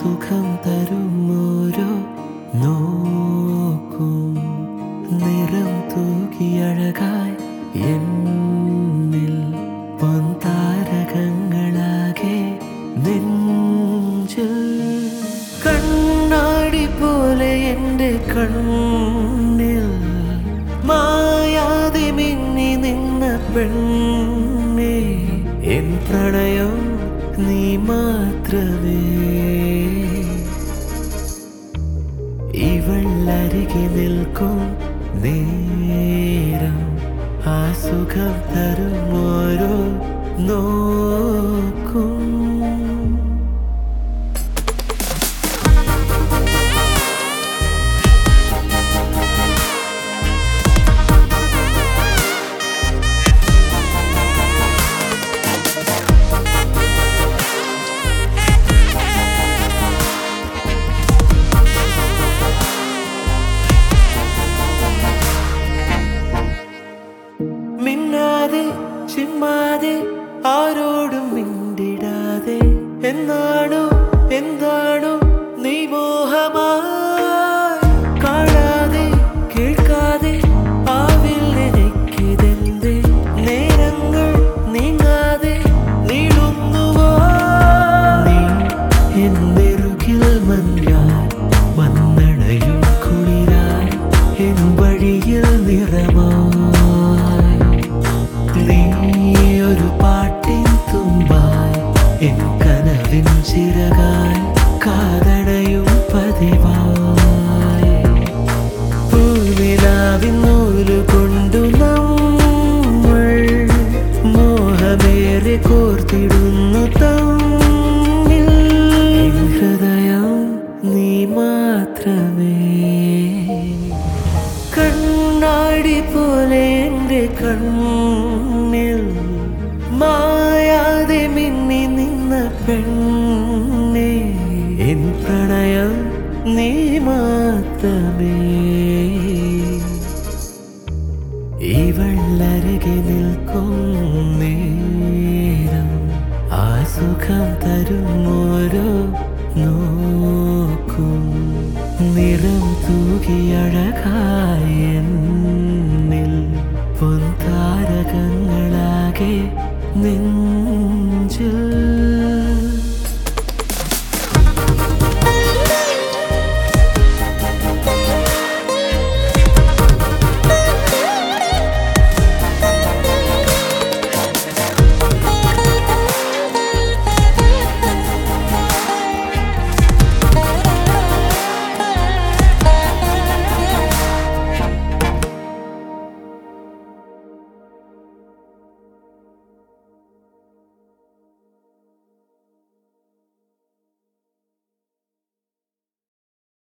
സുഖം തരും ഓരോ നോക്കും നിറം തൂകിയഴകായി എന്നിൽ പൊന്താരകങ്ങളാകെ നെഞ്ചിൽ കണ്ണാടി പോലെ എൻ്റെ കണ്ണിൽ മായാതെ മിന്നി നിന്ന പെണ്ണേ എൻ പ്രണയം നീ മാത്രമേ ഇവൾ അരികെ നിൽക്കും നേരം ആ സുഖം തരും ഓരോ നോക്കും മിന്നാതെ ചിമ്മാതെ ആരോടും മിണ്ടിടാതെ എന്നാണോ എന്താണോ നീ മോഹമായി കാണാതെ കേൾക്കാതെ ആവില്ലെനിക്കിതെന്തേ നേരങ്ങൾ നീങ്ങാതെ നീളുന്നുവോ നീ എന്നെറുകിൽ മഞ്ഞായി വന്നണയും കുളിരായി എൻ വഴിയിൽ നിറമായി നീ ഒരു പാട്ടിൻ തുമ്പായി എൻ കനവിൻ ചിറകായി കാതടയും പതിവായി പൂവിലാവിൻ നൂല് കൊണ്ടു നമ്മൾ മോഹമേറെ കോർത്തിടുന്നു തമ്മിൽ എൻ ഹൃദയം നീ മാത്രമേ കണ്ണാടി പോലെ എൻ്റെ കണ്ണിൽ മായാതെ മിന്നി നിന്ന പെണ്ണേ എൻ പ്രണയം നീ മാത്രമേ ഇവൾ അരികെ നിൽക്കും നേരം ആ സുഖം തരും ഓരോ നോക്കും നിറം തൂകിയഴകായ എന്നിൽ പൊൻതാരകങ്ങളാകെ നെഞ്ചിൽ